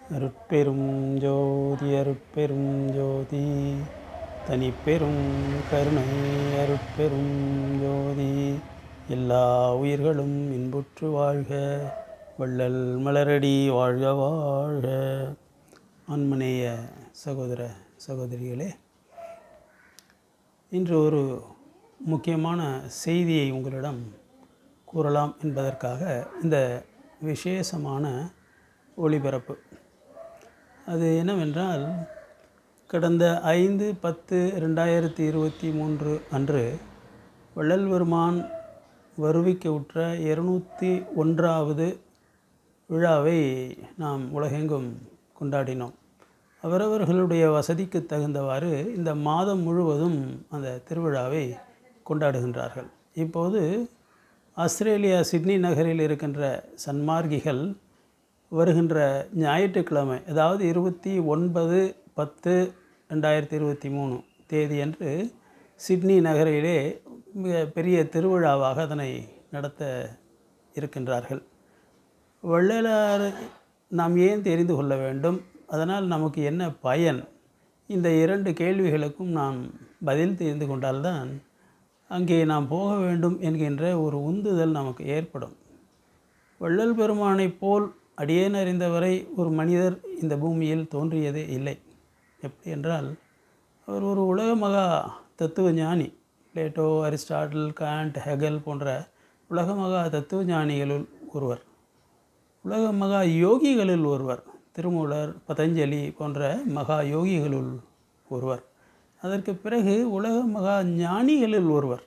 அருட்பெரும் ஜோதி அருட்பெரும் ஜோதி தனிப்பெரும் கருணை அருட்பெரும் ஜோதி எல்லா உயிர்களும் இன்புற்று வாழ்க வள்ளல் மலரடி வாழ்க வாழ்க ஆன்மநேய சகோதர சகோதரிகளே இன்று ஒரு முக்கியமான செய்தியை உங்களிடம் கூறலாம் என்பதற்காக இந்த விசேஷமான ஒளிபரப்பு அது என்னவென்றால் கடந்த ஐந்து பத்து ரெண்டாயிரத்தி இருபத்தி மூன்று அன்று வள்ளல் பெருமான் வருவிக்க உற்ற இருநூற்றி ஒன்றாவது விழாவை நாம் உலகெங்கும் கொண்டாடினோம் அவரவர்களுடைய வசதிக்கு தகுந்தவாறு இந்த மாதம் முழுவதும் அந்த திருவிழாவை கொண்டாடுகின்றார்கள் இப்போது ஆஸ்திரேலியா சிட்னி நகரில் இருக்கின்ற சன்மார்க்கிகள் வருகின்ற ஞாயிற்றுக்கிழமை அதாவது இருபத்தி ஒன்பது பத்து ரெண்டாயிரத்தி இருபத்தி மூணு தேதியன்று சிட்னி நகரிலே மிக பெரிய திருவிழாவாக அதனை நடத்த இருக்கின்றார்கள் வள்ளலார் நாம் ஏன் தெரிந்து கொள்ள வேண்டும் அதனால் நமக்கு என்ன பயன் இந்த இரண்டு கேள்விகளுக்கும் நாம் பதில் தெரிந்து கொண்டால்தான் அங்கே நாம் போக வேண்டும் என்கின்ற ஒரு உந்துதல் நமக்கு ஏற்படும் வள்ளல் பெருமானைப் போல் அடியேன் அறிந்தவரை ஒரு மனிதர் இந்த பூமியில் தோன்றியதே இல்லை எப்படி என்றால் அவர் ஒரு உலக மகா தத்துவ ஞானி பிளேட்டோ அரிஸ்டாட்டில் காண்ட் ஹெகல் போன்ற உலக மகா தத்துவ ஞானிகளுள் ஒருவர் உலக மகா யோகிகளில் ஒருவர் திருமூலர் பதஞ்சலி போன்ற மகா யோகிகளுள் ஒருவர் அதற்கு பிறகு உலக மகா ஞானிகளில் ஒருவர்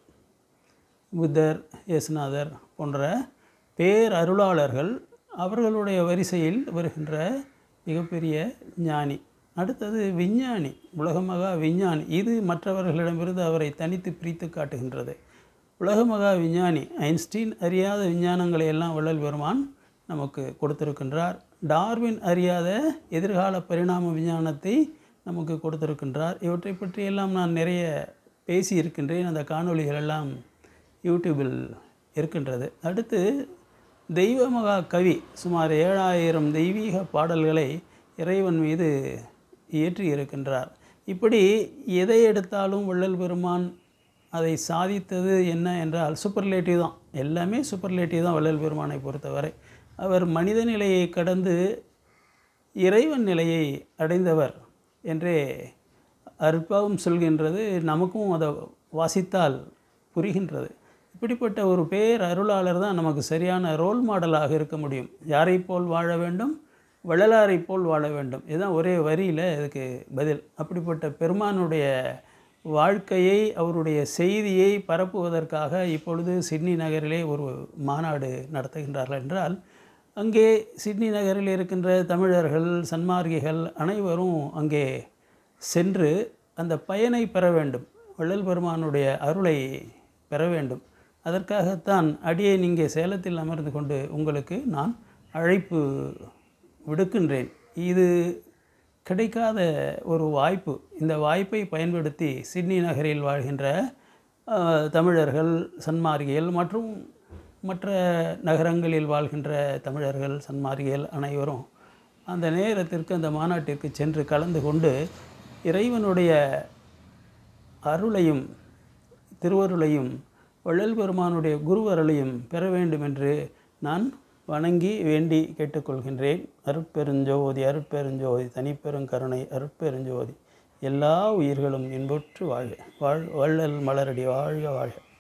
புத்தர் இயேசுநாதர் போன்ற பேர் அருளாளர்கள் அவர்களுடைய வரிசையில் வருகின்ற மிகப்பெரிய ஞானி அடுத்தது விஞ்ஞானி உலகமகா விஞ்ஞானி இது மற்றவர்களிடமிருந்து அவரை தனித்து பிரித்து காட்டுகின்றது உலகமகா விஞ்ஞானி ஐன்ஸ்டீன் அறியாத விஞ்ஞானங்களை எல்லாம் வள்ளல் பெருமான் நமக்கு கொடுத்திருக்கின்றார் டார்வின் அறியாத எதிர்கால பரிணாம விஞ்ஞானத்தை நமக்கு கொடுத்திருக்கின்றார் இவற்றை பற்றியெல்லாம் நான் நிறைய பேசி இருக்கின்றேன் அந்த காணொளிகள் எல்லாம் யூடியூபில் இருக்கின்றது அடுத்து தெய்வ மகா கவி சுமார் ஏழாயிரம் தெய்வீக பாடல்களை இறைவன் மீது இயற்றி இருக்கின்றார் இப்படி எதை எடுத்தாலும் வள்ளல் பெருமான் அதை சாதித்தது என்ன என்றால் சூப்பர்லேட்டிவ் தான் எல்லாமே சூப்பர்லேட்டிவ் தான் வள்ளல் பெருமானை பொறுத்தவரை அவர் மனித நிலையை கடந்து இறைவன் நிலையை அடைந்தவர் என்றே அற்பவும் சொல்கின்றது நமக்கும் அதை வாசித்தால் புரிகின்றது இப்படிப்பட்ட ஒரு பேர் அருளாளர் தான் நமக்கு சரியான ரோல் மாடலாக இருக்க முடியும் யாரை போல் வாழ வேண்டும் வள்ளலாரை போல் வாழ வேண்டும் இதுதான் ஒரே வரியில் இதுக்கு பதில் அப்படிப்பட்ட பெருமானுடைய வாழ்க்கையை அவருடைய செய்தியை பரப்புவதற்காக இப்பொழுது சிட்னி நகரிலே ஒரு மாநாடு நடத்துகின்றார்கள் என்றால் அங்கே சிட்னி நகரில் இருக்கின்ற தமிழர்கள் சன்மார்க்கிகள் அனைவரும் அங்கே சென்று அந்த பயனை பெற வேண்டும் வள்ளல் பெருமானுடைய அருளை பெற வேண்டும் அதற்காகத்தான் அடியேன் இங்கே சேலத்தில் அமர்ந்து கொண்டு உங்களுக்கு நான் அழைப்பு விடுக்கின்றேன் இது கிடைக்காத ஒரு வாய்ப்பு இந்த வாய்ப்பை பயன்படுத்தி சிட்னி நகரில் வாழ்கின்ற தமிழர்கள் சன்மார்க்கிகள் மற்றும் மற்ற நகரங்களில் வாழ்கின்ற தமிழர்கள் சன்மார்க்கிகள் அனைவரும் அந்த நேரத்திற்கு அந்த மாநாட்டிற்கு சென்று கலந்து கொண்டு இறைவனுடைய அருளையும் திருவருளையும் வள்ளல் பெருமானுடைய குருவருளையும் பெற வேண்டும் என்று நான் வணங்கி வேண்டி கேட்டுக்கொள்கின்றேன் அருட்பெருஞ்சோதி அருட்பெருஞ்சோதி தனிப்பெருங்கருணை அருட்பெருஞ்சோதி எல்லா உயிர்களும் இன்புற்று வாழ்க வாழ் வள்ளல் மலரடி வாழ்க வாழ்க